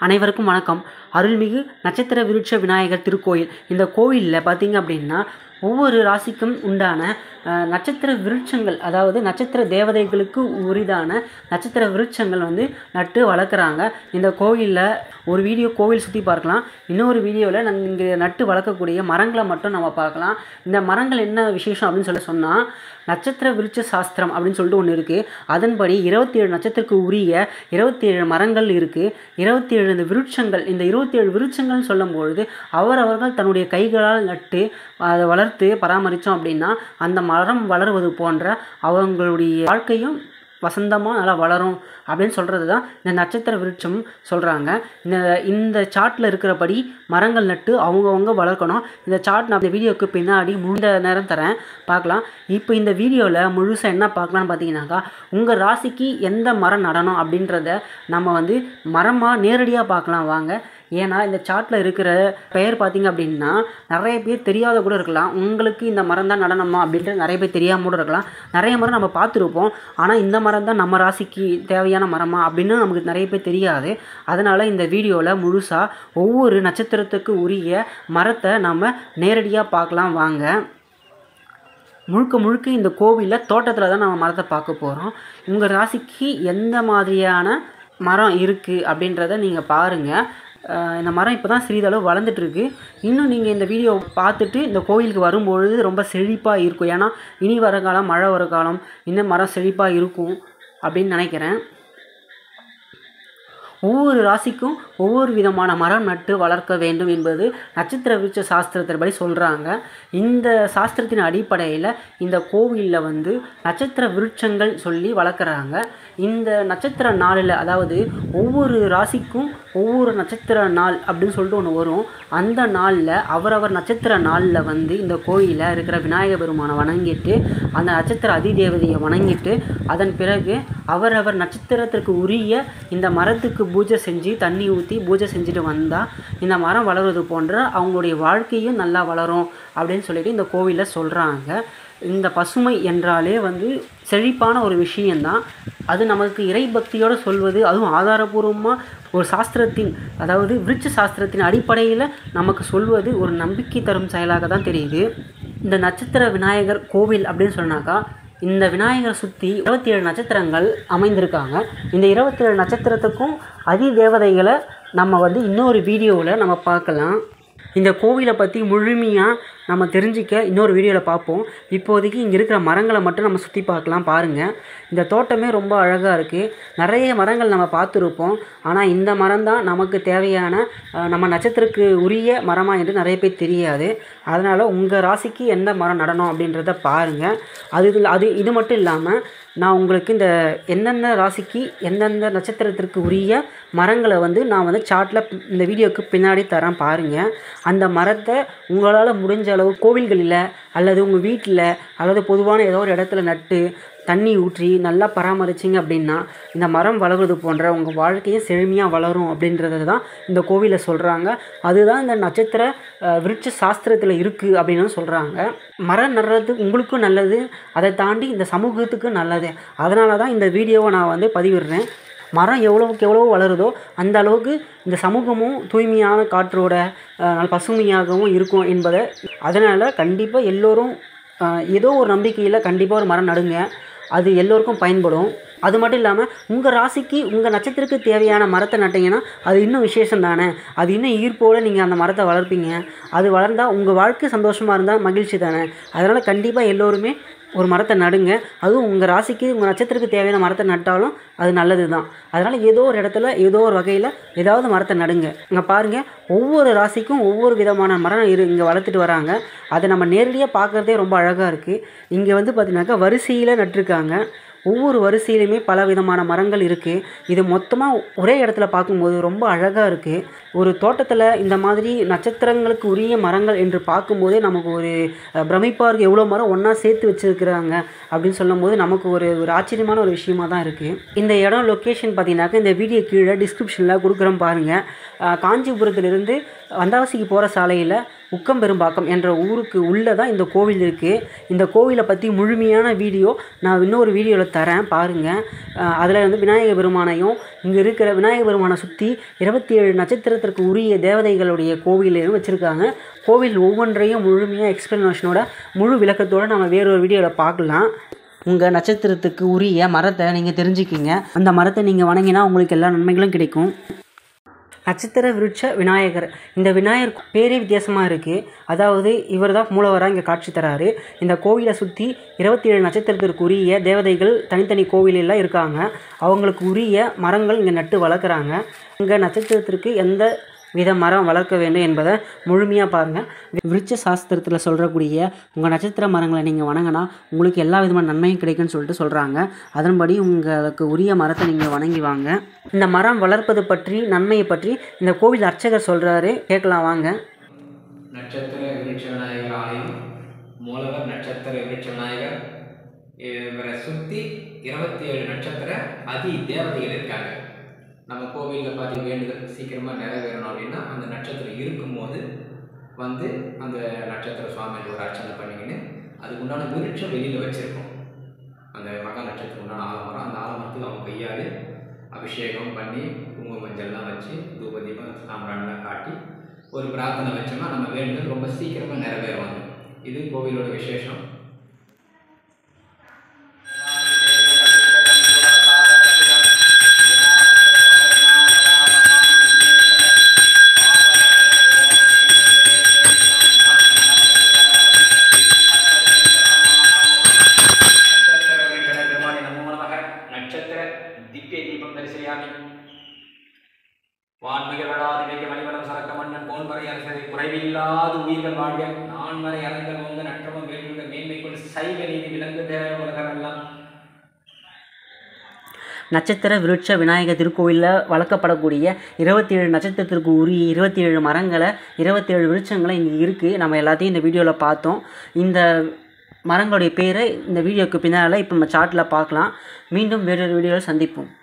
அனைவருக்கும் வணக்கம் அருள்மிகு நட்சத்திர விருட்ச விநாயகர் திருக்கோயில் இந்த கோயிலில் பார்த்தீங்க அப்படின்னா ஒவ்வொரு ராசிக்கும் உண்டான அஹ், நட்சத்திர விருட்சங்கள் அதாவது நட்சத்திர தேவதைகளுக்கு உரிதான நட்சத்திர விருட்சங்கள் வந்து நட்டு வளர்க்குறாங்க இந்த கோவிலில் ஒரு வீடியோ கோவில் சுற்றி பார்க்கலாம் இன்னொரு வீடியோவில் நாங்கள் இங்கே நட்டு வளர்க்கக்கூடிய மரங்களை மட்டும் நம்ம பார்க்கலாம் இந்த மரங்கள் என்ன விசேஷம் அப்படின்னு சொல்லி சொன்னால் நட்சத்திர விருட்ச சாஸ்திரம் அப்படின்னு சொல்லிட்டு ஒன்று இருக்குது அதன்படி இருபத்தி ஏழு நட்சத்திரத்துக்கு உரிய இருபத்தி ஏழு மரங்கள் இருக்குது இருபத்தி ஏழு இந்த விருட்சங்கள் இந்த இருபத்தி ஏழு விருட்சங்கள்னு சொல்லும்பொழுது அவரவர்கள் தன்னுடைய கைகளால் நட்டு அதை வளர்த்து பராமரித்தோம் அப்படின்னா அந்த மரம் வளருவது போன்ற அவங்களுடைய வாழ்க்கையும் வசந்தமாக நல்லா வளரும் அப்படின்னு சொல்கிறது தான் இந்த நட்சத்திர விருட்சம் சொல்கிறாங்க இந்த இந்த சார்ட்டில் இருக்கிறபடி மரங்கள் நட்டு அவங்கவுங்க வளர்க்கணும் இந்த சார்ட் நான் இந்த வீடியோக்கு பின்னாடி முந்த நேரம் தரேன் பார்க்கலாம் இப்போ இந்த வீடியோவில் முழுசாக என்ன பார்க்கலாம்னு பார்த்தீங்கன்னாக்கா உங்கள் ராசிக்கு எந்த மரம் நடணும் அப்படின்றத நம்ம வந்து மரமாக நேரடியாக பார்க்கலாம் வாங்க ஏன்னா இந்த சார்ட்டில் இருக்கிற பெயர் பார்த்தீங்க அப்படின்னா நிறைய பேர் தெரியாத கூட இருக்கலாம் உங்களுக்கு இந்த மரம் தான் நடனமா அப்படின்ட்டு நிறைய பேர் தெரியாமல் கூட இருக்கலாம் நிறைய மரம் நம்ம பார்த்துருப்போம் ஆனால் இந்த மரம் தான் நம்ம ராசிக்கு தேவையான மரமா அப்படின்னு நமக்கு நிறைய பேர் தெரியாது அதனால் இந்த வீடியோவில் முழுசாக ஒவ்வொரு நட்சத்திரத்துக்கு உரிய மரத்தை நம்ம நேரடியாக பார்க்கலாம் வாங்க முழுக்க முழுக்க இந்த கோவிலில் தோட்டத்தில் தான் நம்ம மரத்தை பார்க்க போகிறோம் உங்கள் ராசிக்கு எந்த மாதிரியான மரம் இருக்குது அப்படின்றத நீங்கள் பாருங்கள் அஹ் இந்த மரம் இப்போ தான் சிறிதளவு வளர்ந்துட்டு இருக்கு இன்னும் நீங்கள் இந்த வீடியோ பார்த்துட்டு இந்த கோயிலுக்கு வரும்பொழுது ரொம்ப செழிப்பாக இருக்கும் ஏன்னா இனி வர காலம் மழை வர காலம் இன்னும் மரம் செழிப்பாக இருக்கும் அப்படின்னு நினைக்கிறேன் ஒவ்வொரு ராசிக்கும் ஒவ்வொரு விதமான மரம் நட்டு வளர்க்க வேண்டும் என்பது நட்சத்திர விருட்ச சாஸ்திரத்தின்படி சொல்கிறாங்க இந்த சாஸ்திரத்தின் அடிப்படையில் இந்த கோவிலில் வந்து நட்சத்திர விருட்சங்கள் சொல்லி வளர்க்குறாங்க இந்த நட்சத்திர நாளில் அதாவது ஒவ்வொரு ராசிக்கும் ஒவ்வொரு நட்சத்திர நாள் அப்படின்னு சொல்லிட்டு ஒன்று வரும் அந்த நாளில் அவரவர் நட்சத்திர நாளில் வந்து இந்த கோயிலில் இருக்கிற விநாயக பெருமானை வணங்கிட்டு அந்த நட்சத்திர அதிதேவதையை வணங்கிட்டு அதன் பிறகு அவரவர் நட்சத்திரத்திற்கு உரிய இந்த மரத்துக்கு பூஜை செஞ்சு தண்ணி ஊற்றி பூஜை செஞ்சுட்டு வந்தால் இந்த மரம் வளருவது போன்ற அவங்களுடைய வாழ்க்கையும் நல்லா வளரும் அப்படின்னு சொல்லிட்டு இந்த கோவிலில் சொல்கிறாங்க இந்த பசுமை என்றாலே வந்து செழிப்பான ஒரு விஷயந்தான் அது நமக்கு இறை பக்தியோடு சொல்வது அதுவும் ஆதாரபூர்வமாக ஒரு சாஸ்திரத்தின் அதாவது விருட்ச சாஸ்திரத்தின் அடிப்படையில் நமக்கு சொல்வது ஒரு நம்பிக்கை தரும் செயலாக தான் தெரியுது இந்த நட்சத்திர விநாயகர் கோவில் அப்படின்னு சொன்னாக்கா இந்த விநாயகரை சுற்றி இருபத்தி ஏழு நட்சத்திரங்கள் அமைந்திருக்காங்க இந்த இருபத்தி ஏழு நட்சத்திரத்துக்கும் அதி தேவதைகளை நம்ம வந்து இன்னொரு வீடியோவில் நம்ம பார்க்கலாம் இந்த கோவிலை பற்றி முழுமையாக நம்ம தெரிஞ்சிக்க இன்னொரு வீடியோவில் பார்ப்போம் இப்போதைக்கு இங்கே இருக்கிற மரங்களை மட்டும் நம்ம சுற்றி பார்க்கலாம் பாருங்கள் இந்த தோட்டமே ரொம்ப அழகாக இருக்குது நிறைய மரங்கள் நம்ம பார்த்துருப்போம் ஆனால் இந்த மரம் தான் நமக்கு தேவையான அஹ், நம்ம நட்சத்திரக்கு உரிய மரமாக என்று நிறைய பேர் தெரியாது அதனால் உங்கள் ராசிக்கு எந்த மரம் நடனம் அப்படின்றத பாருங்கள் அது இதில் அது இது மட்டும் இல்லாமல் நான் உங்களுக்கு இந்த எந்தெந்த ராசிக்கு எந்தெந்த நட்சத்திரத்திற்கு உரிய மரங்களை வந்து நான் வந்து சார்ட்டில் இந்த வீடியோக்கு பின்னாடி தரேன் பாருங்கள் அந்த மரத்தை உங்களால் முடிஞ்ச அளவு கோவில்களில் அல்லது உங்கள் வீட்டில் அல்லது பொதுவான ஏதோ ஒரு இடத்துல நட்டு தண்ணி ஊற்றி நல்லா பராமரிச்சிங்க அப்படின்னா இந்த மரம் வளர்வது போன்ற உங்கள் வாழ்க்கையும் செழுமையாக வளரும் அப்படின்றது தான் இந்த கோவிலில் சொல்கிறாங்க அதுதான் இந்த நட்சத்திர அஹ், விருட்ச சாஸ்திரத்தில் இருக்குது அப்படின்னு சொல்கிறாங்க மரம் நடுறது உங்களுக்கும் நல்லது அதை தாண்டி இந்த சமூகத்துக்கும் நல்லது அதனால தான் இந்த வீடியோவை நான் வந்து பதிவிடுறேன் மரம் எவ்வளவுக்கு எவ்வளோ வளருதோ அந்த அளவுக்கு இந்த சமூகமும் தூய்மையான காற்றோட அஹ், நல்ல பசுமையாகவும் இருக்கும் என்பதை அதனால் கண்டிப்பாக எல்லோரும் அஹ், ஏதோ ஒரு நம்பிக்கையில் கண்டிப்பாக ஒரு மரம் நடுங்க அது எல்லோருக்கும் பயன்படும் அது மட்டும் இல்லாமல் உங்கள் ராசிக்கு உங்கள் நட்சத்திரத்துக்கு தேவையான மரத்தை நட்டிங்கன்னா அது இன்னும் விசேஷம் தானே அது இன்னும் ஈர்ப்போடு நீங்கள் அந்த மரத்தை வளர்ப்பீங்க அது வளர்ந்தால் உங்கள் வாழ்க்கை சந்தோஷமாக இருந்தால் மகிழ்ச்சி தானே அதனால் கண்டிப்பாக எல்லோருமே ஒரு மரத்தை நடுங்க அதுவும் உங்கள் ராசிக்கு உங்கள் நட்சத்திரத்துக்கு தேவையான மரத்தை நட்டாலும் அது நல்லது தான் அதனால் ஏதோ ஒரு இடத்துல ஏதோ ஒரு வகையில் ஏதாவது மரத்தை நடுங்க இங்கே பாருங்கள் ஒவ்வொரு ராசிக்கும் ஒவ்வொரு விதமான மரம் இரு இங்கே வளர்த்துட்டு வராங்க அதை நம்ம நேரடியாக பார்க்குறதே ரொம்ப அழகாக இருக்குது இங்கே வந்து பார்த்தீங்கன்னாக்கா வரிசையில் நட்டிருக்காங்க ஒவ்வொரு வரிசையிலுமே பல விதமான மரங்கள் இருக்குது இது மொத்தமாக ஒரே இடத்துல பார்க்கும்போது ரொம்ப அழகாக இருக்குது ஒரு தோட்டத்தில் இந்த மாதிரி நட்சத்திரங்களுக்கு உரிய மரங்கள் என்று பார்க்கும்போதே நமக்கு ஒரு அஹ், பிரமிப்பாக இருக்குது எவ்வளோ மரம் ஒன்றா சேர்த்து வச்சுருக்குறாங்க அப்படின்னு சொல்லும்போது நமக்கு ஒரு ஒரு ஆச்சரியமான ஒரு விஷயமா தான் இருக்குது இந்த இடம் லொக்கேஷன் பார்த்தீங்கன்னாக்கா இந்த வீடியோ கீழே டிஸ்கிரிப்ஷனில் கொடுக்குறோம் பாருங்கள் அஹ், காஞ்சிபுரத்திலிருந்து வந்தாவசிக்கு போகிற சாலையில் உக்கம்பெரும்பாக்கம் என்ற ஊருக்கு உள்ளே தான் இந்த கோவில் இருக்குது இந்த கோவிலை பற்றி முழுமையான வீடியோ நான் இன்னொரு வீடியோவில் தரேன் பாருங்கள் அதில் வந்து விநாயக பெருமானையும் இங்கே இருக்கிற விநாயக பெருமானை சுற்றி இருபத்தி ஏழு நட்சத்திரத்திற்கு உரிய தேவதைகளுடைய கோவிலையும் வச்சுருக்காங்க கோவில் ஒவ்வொன்றையும் முழுமையாக எக்ஸ்ப்ளனேஷனோட முழு விளக்கத்தோடு நம்ம வேறொரு வீடியோவில் பார்க்கலாம் உங்கள் நட்சத்திரத்துக்கு உரிய மரத்தை நீங்கள் தெரிஞ்சுக்கிங்க அந்த மரத்தை நீங்கள் வணங்கினா உங்களுக்கு எல்லா நன்மைகளும் கிடைக்கும் நட்சத்திர விருட்ச விநாயகர் இந்த விநாயகர் பேரே வித்தியாசமாக இருக்குது அதாவது இவர் தான் மூலவராக இங்கே காட்சி தராரு இந்த கோவிலை சுற்றி இருபத்தி ஏழு நட்சத்திரத்திற்கு உரிய தேவதைகள் தனித்தனி கோவிலெல்லாம் இருக்காங்க அவங்களுக்கு உரிய மரங்கள் இங்கே நட்டு வளர்க்குறாங்க இங்கே நட்சத்திரத்திற்கு எந்த வித மரம் வளர்க்க வேண்டும் என்பதை முழுமையாக பாருங்கள் விருட்ச சாஸ்திரத்தில் சொல்கிறக்கூடிய உங்கள் நட்சத்திர மரங்களை நீங்கள் வணங்கினா உங்களுக்கு எல்லா விதமான நன்மையும் கிடைக்கும்னு சொல்லிட்டு சொல்கிறாங்க அதன்படி உங்களுக்கு உரிய மரத்தை நீங்கள் வணங்கி வாங்க இந்த மரம் வளர்ப்பது பற்றி நன்மையை பற்றி இந்த கோவில் அர்ச்சகர் சொல்கிறாரு கேட்கலாம் வாங்க நட்சத்திர விருட்ச விநாயகர் ஆலயம் மூலவர் நட்சத்திர விருட்ச விநாயகர் இவரை சுற்றி இருபத்தி ஏழு நட்சத்திர அதி தேவதைகள் இருக்காங்க நம்ம கோவிலில் பார்த்து வேண்டுதல் சீக்கிரமாக நிறைவேறணும் அப்படின்னா அந்த நட்சத்திரம் இருக்கும்போது வந்து அந்த நட்சத்திர சுவாமிக்கு ஒரு அர்ச்சனை பண்ணிக்கின்னு அதுக்கு உண்டான விருட்சம் வெளியில் வச்சுருக்கோம் அந்த மகா நட்சத்திரம் உண்டான ஆலமரம் அந்த ஆலமரத்துக்கு அவங்க கையால் அபிஷேகம் பண்ணி குங்கும மஞ்சள்லாம் வச்சு தூப தீபம் சாம்பிரான்லாம் காட்டி ஒரு பிரார்த்தனை வச்சோம்னா நம்ம வேண்டுதல் ரொம்ப சீக்கிரமாக நிறைவேறும் அது இது கோவிலோட விசேஷம் நட்சத்திர திவ்ய தீபம் தரிசனியாமி வான்மிகழாதிமைக்கு மணிவனம் சரக்க மன்னன் போன்வரை அரசரை குறைவில்லாது உயிர்கள் வாழ்க நான்மறை அரங்கள் வந்து நற்றமம் வேண்டுக மேன்மை கொண்டு சைவ நீதி விளங்குக உலகமெல்லாம் நட்சத்திர விருட்ச விநாயகர் திருக்கோவிலில் வளர்க்கப்படக்கூடிய இருபத்தி ஏழு நட்சத்திரத்திற்கு உரிய இருபத்தி ஏழு மரங்களை இருபத்தி ஏழு விருட்சங்களை இங்கே இருக்குது நம்ம எல்லாத்தையும் இந்த வீடியோவில் பார்த்தோம் இந்த மரங்களுடைய பேரை இந்த வீடியோக்கு பின்னால் இப்போ நம்ம சார்ட்டில் பார்க்கலாம் மீண்டும் வேறொரு வீடியோவில் சந்திப்போம்